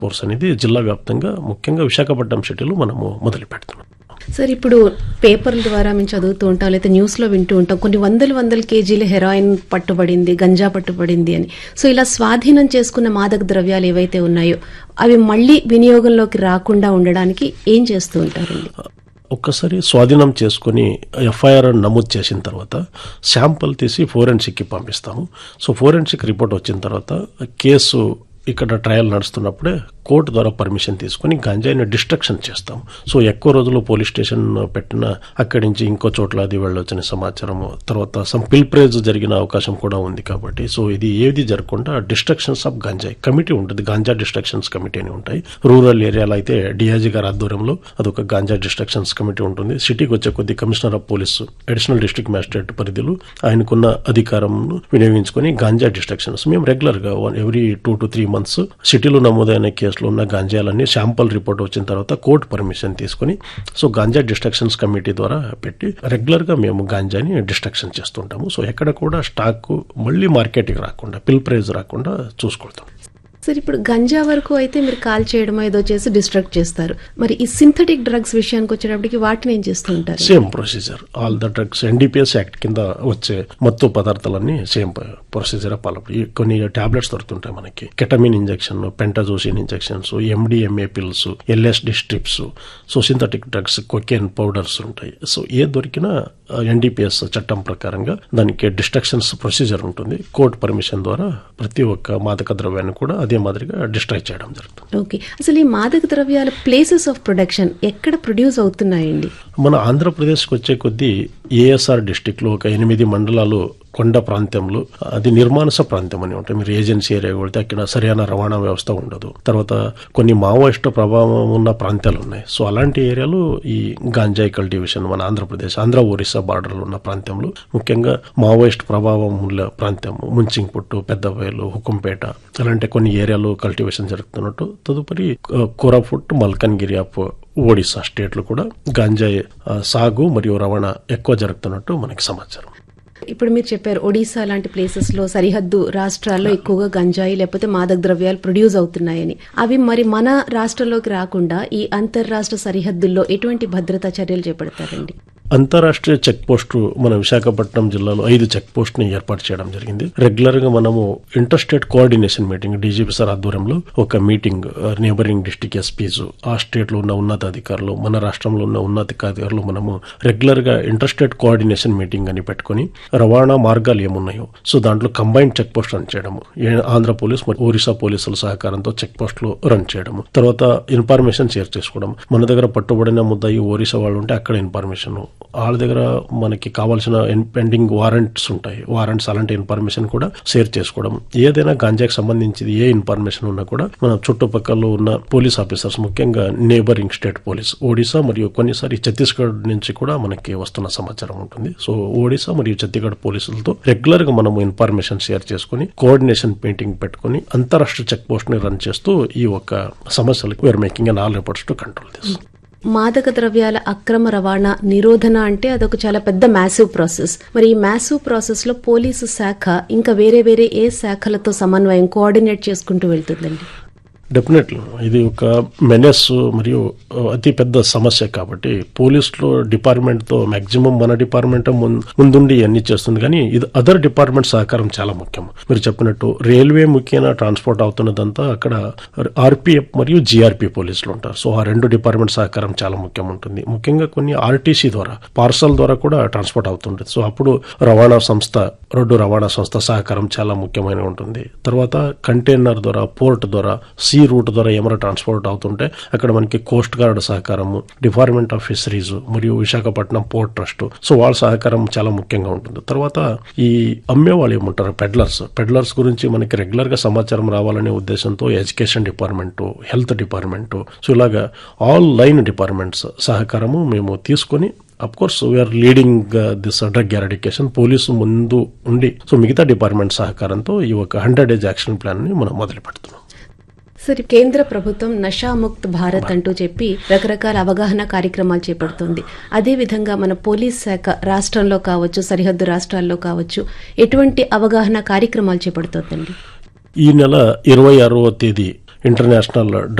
course అనేది జిల్లా వ్యాప్తంగా ముఖ్యంగా విశాఖపట్నం సిటీలో మనము మొదలు పెడుతున్నాం సార్ ఇప్పుడు పేపర్ల ద్వారా మేము చదువుతూ ఉంటాం లేదా న్యూస్ లో వింటూ ఉంటాం కొన్ని వందల వందల కేజీల హెరాయిన్ పట్టుబడింది గంజా పట్టుబడింది అని సో ఇలా స్వాధీనం చేసుకున్న మాదక ద్రవ్యాలు ఏవైతే ఉన్నాయో అవి మళ్ళీ వినియోగంలోకి రాకుండా ఉండడానికి ఏం చేస్తూ ఉంటారండి ఒక్కసారి స్వాధీనం చేసుకుని ఎఫ్ఐఆర్ నమోదు చేసిన తర్వాత శాంపుల్ తీసి ఫోరెన్సిక్కి పంపిస్తాము సో ఫోరెన్సిక్ రిపోర్ట్ వచ్చిన తర్వాత కేసు ఇక్కడ ట్రయల్ నడుస్తున్నప్పుడే కోర్టు ద్వారా పర్మిషన్ తీసుకుని గంజాయిని డిస్ట్రక్షన్ చేస్తాం సో ఎక్కువ రోజులు పోలీస్ స్టేషన్ పెట్టిన అక్కడి నుంచి ఇంకో చోట్ల అది వెళ్ళొచ్చిన సమాచారము తర్వాత సమ్ పిల్ప్రేజ్ జరిగిన అవకాశం కూడా ఉంది కాబట్టి సో ఇది ఏది జరగకుండా డిస్ట్రక్షన్స్ ఆఫ్ గంజాయి కమిటీ ఉంటుంది గాంజా డిస్ట్రక్షన్స్ కమిటీ అని ఉంటాయి రూరల్ ఏరియాలో అయితే డిఐజీ గారి ఆధ్వర్యంలో అదొక గాంజా డిస్ట్రక్షన్స్ కమిటీ ఉంటుంది సిటీకి వచ్చే కొద్ది commissioner of police additional district magistrate పరిధిలో ఆయనకున్న అధికారం వినియోగించుకొని గాంజా డిస్ట్రక్షన్స్ మేము రెగ్యులర్ గా every two to three months సిటీలో నమోదైన కేసులో ఉన్న గాంజాలన్నీ శాంపుల్ రిపోర్ట్ వచ్చిన తర్వాత కోర్టు పర్మిషన్ తీసుకుని సో గాంజా డిస్ట్రక్షన్స్ కమిటీ ద్వారా పెట్టి రెగ్యులర్ గా మేము గాంజాని డిస్ట్రక్షన్ చేస్తుంటాము సో ఎక్కడ కూడా స్టాక్ మళ్ళీ మార్కెట్కి రాకుండా పిల్ ప్రైజ్ రాకుండా చూసుకుంటాం సార్ ఇప్పుడు గంజా వరకు అయితే మీరు కాల్ చేయడం ఏదో చేసి డిస్ట్రక్ట్ చేస్తారు మరి ఈ సింథటిక్ డ్రగ్స్ విషయానికి వచ్చేటప్పటికి వాటిని ఏం చేస్తూ ఉంటారు same procedure all the drugs NDPS act కింద వచ్చే మత్తు పదార్థాలన్నీ సేమ్ ప్రొసీజర్ పాలపడి కొన్ని టాబ్లెట్స్ దొరుకుతుంటాయి మనకి ketamine injection pentazocine injections MDMA pills LSD strips so synthetic drugs cocaine powders ఉంటాయి సో ఏ దొరికినా ఎన్డీపీఎస్ చట్టం ప్రకారంగా దానికి డిస్ట్రక్షన్స్ ప్రొసీజర్ ఉంటుంది కోర్టు పర్మిషన్ ద్వారా ప్రతి ఒక్క మాదక ద్రవ్యాన్ని కూడా అదే మాదిరిగా డిస్ట్రాక్ట్ చేయడం జరుగుతుంది ఓకే అసలు ఈ మాదక ద్రవ్యాల ప్లేసెస్ ఆఫ్ ప్రొడక్షన్ ఎక్కడ ప్రొడ్యూస్ అవుతున్నాయండి మన ఆంధ్రప్రదేశ్కి వచ్చే కొద్దీ ఏఎస్ఆర్ డిస్టిక్ లో ఒక ఎనిమిది మండలాలు కొండ ప్రాంతంలో అది నిర్మానుస ప్రాంతం అని ఉంటాయి మీరు ఏజెన్సీ ఏరియా వెళ్తే అక్కడ సరైన రవాణా వ్యవస్థ ఉండదు తర్వాత కొన్ని మావోయిస్ట్ ప్రభావం ఉన్న ప్రాంతాలు ఉన్నాయి సో అలాంటి ఏరియాలో ఈ గాంజాయి కల్టివేషన్ మన ఆంధ్రప్రదేశ్ ఆంధ్ర ఒరిస్సా బార్డర్లో ఉన్న ప్రాంతంలో ముఖ్యంగా మావోయిస్ట్ ప్రభావం ఉన్న ప్రాంతం ముంచింగ్పుట్టు పెద్దబయలు హుకుంపేట అలాంటి కొన్ని ఏరియాలో కల్టివేషన్ జరుగుతున్నట్టు తదుపరి ఆ, కోరాపుట్ మల్కన్గిరి ఆఫ్ ఒడిశా స్టేట్లు కూడా గాంజాయి ఆ, సాగు మరియు రవాణా ఎక్కువ జరుగుతున్నట్టు మనకి సమాచారం ఇప్పుడు మీరు చెప్పారు ఒడిశా లాంటి ప్లేసెస్ లో సరిహద్దు రాష్ట్రాల్లో ఎక్కువగా గంజాయి లేకపోతే మాదక ద్రవ్యాలు ప్రొడ్యూస్ అవుతున్నాయని అవి మరి మన రాష్ట్రంలోకి రాకుండా ఈ అంతర్రాష్ట్ర సరిహద్దుల్లో ఎటువంటి భద్రతా చర్యలు చేపడతారండి అంతరాష్ట్రీయ చెక్ పోస్టు మన విశాఖపట్నం జిల్లాలో ఐదు చెక్ పోస్ట్ ని ఏర్పాటు చేయడం జరిగింది రెగ్యులర్ గా మనము interstate coordination meeting DGP sir ఆధ్వర్యంలో ఒక మీటింగ్ నేబరింగ్ డిస్టిక్ ఎస్పీస్ ఆ స్టేట్ లో ఉన్న ఉన్నతాధికారులు మన రాష్ట్రంలో ఉన్న ఉన్నతాధికారులు మనము రెగ్యులర్ గా ఇంటర్ స్టేట్ కోఆర్డినేషన్ మీటింగ్ అని పెట్టుకుని రవాణా మార్గాలు ఏమున్నాయో సో దాంట్లో కంబైన్డ్ చెక్ పోస్ట్ రన్ చేయడము ఏ- ఆంధ్ర పోలీస్ మరియు ఒరిస్సా పోలీసుల సహకారంతో చెక్ పోస్టులు రన్ చేయడము తర్వాత ఇన్ఫర్మేషన్ షేర్ చేసుకోవడం మన దగ్గర పట్టుబడిన ముద్దాయి ఒరిస్సా వాళ్ళు ఉంటే అక్కడ ఇన్ఫర్మేషన్ వాళ్ళ దగ్గర మనకి కావాల్సిన పెండింగ్ వారెంట్స్ ఉంటాయి వారెంట్స్ అలాంటి ఇన్ఫర్మేషన్ కూడా షేర్ చేసుకోవడం ఏదైనా గాంజాకి సంబంధించి ఏ ఇన్ఫర్మేషన్ ఉన్నా కూడా మన చుట్టుపక్కల ఉన్న పోలీస్ ఆఫీసర్స్ ముఖ్యంగా నేబరింగ్ స్టేట్ పోలీస్ ఒడిశా మరియు కొన్నిసారి ఛత్తీస్గఢ్ నుంచి కూడా మనకి వస్తున్న సమాచారం ఉంటుంది సో ఒడిశా మరియు ఛత్తీస్గఢ్ పోలీసులతో రెగ్యులర్ గా మనము ఇన్ఫర్మేషన్ షేర్ చేసుకుని కోఆర్డినేషన్ మీటింగ్ పెట్టుకుని అంతరాష్ట్ర చెక్ పోస్ట్ ని రన్ చేస్తూ ఈ ఒక సమస్యలకు we're making an all efforts to control this మాదక ద్రవ్యాల అక్రమ రవాణా నిరోధన అంటే అదొక చాలా పెద్ద మ్యాసివ్ ప్రాసెస్ మరి ఈ మ్యాసివ్ ప్రాసెస్ లో పోలీసు శాఖ ఇంకా వేరే వేరే ఏ శాఖలతో సమన్వయం కోఆర్డినేట్ చేసుకుంటూ వెళ్తుందండి డెఫినెట్లీ ఇది ఒక మెనెస్ మరియు అతి పెద్ద సమస్య కాబట్టి పోలీసులో డిపార్ట్మెంట్ తో మాక్సిమం మన డిపార్ట్మెంట్ ముందుండి అన్ని చేస్తుంది కానీ ఇది అదర్ డిపార్ట్మెంట్ సహకారం చాలా ముఖ్యం మీరు చెప్పినట్టు రైల్వే ముఖ్యంగా ట్రాన్స్పోర్ట్ అవుతున్నదంతా అక్కడ ఆర్పిఎఫ్ మరియు జిఆర్పి పోలీసులు ఉంటారు సో ఆ రెండు డిపార్ట్మెంట్ సహకారం చాలా ముఖ్యం ఉంటుంది ముఖ్యంగా కొన్ని ఆర్టీసీ ద్వారా పార్సల్ ద్వారా కూడా ట్రాన్స్పోర్ట్ అవుతుంటుంది సో అప్పుడు రవాణా సంస్థ రోడ్డు రవాణా సంస్థ సహకారం చాలా ముఖ్యమైన ఉంటుంది తర్వాత కంటైనర్ ద్వారా పోర్ట్ ద్వారా సీ రూట్ ద్వారా ఏమైనా ట్రాన్స్పోర్ట్ అవుతుంటే అక్కడ మనకి కోస్ట్ గార్డ్ సహకారము డిపార్ట్మెంట్ ఆఫ్ ఫిషరీస్ మరియు విశాఖపట్నం పోర్ట్ ట్రస్ట్ సో వాళ్ళ సహకారం చాలా ముఖ్యంగా ఉంటుంది తర్వాత ఈ అమ్మే వాళ్ళు ఏమంటారు పెడ్లర్స్ పెడ్లర్స్ గురించి మనకి రెగ్యులర్ గా సమాచారం రావాలనే ఉద్దేశంతో education department health department so ఇలాగా ఆల్ లైన్ డిపార్ట్మెంట్స్ సహకారము మేము తీసుకొని of course we're leading this drug eradication police ముందు ఉండి సో మిగతా డిపార్ట్మెంట్ సహకారంతో ఈ ఒక హండ్రెడ్ డేస్ యాక్షన్ ప్లాన్ ని మనం మొదలు పెడుతున్నాం సరే కేంద్ర ప్రభుత్వం నషాముక్త్ భారత్ అంటూ చెప్పి రకరకాల అవగాహన కార్యక్రమాలు చేపడుతోంది అదేవిధంగా మన పోలీస్ శాఖ రాష్ట్రంలో కావచ్చు సరిహద్దు రాష్ట్రాల్లో కావచ్చు ఎటువంటి అవగాహన కార్యక్రమాలు చేపడుతోందండి ఈ నెల ఇరవై ఆరవ తేదీ ఇంటర్నేషనల్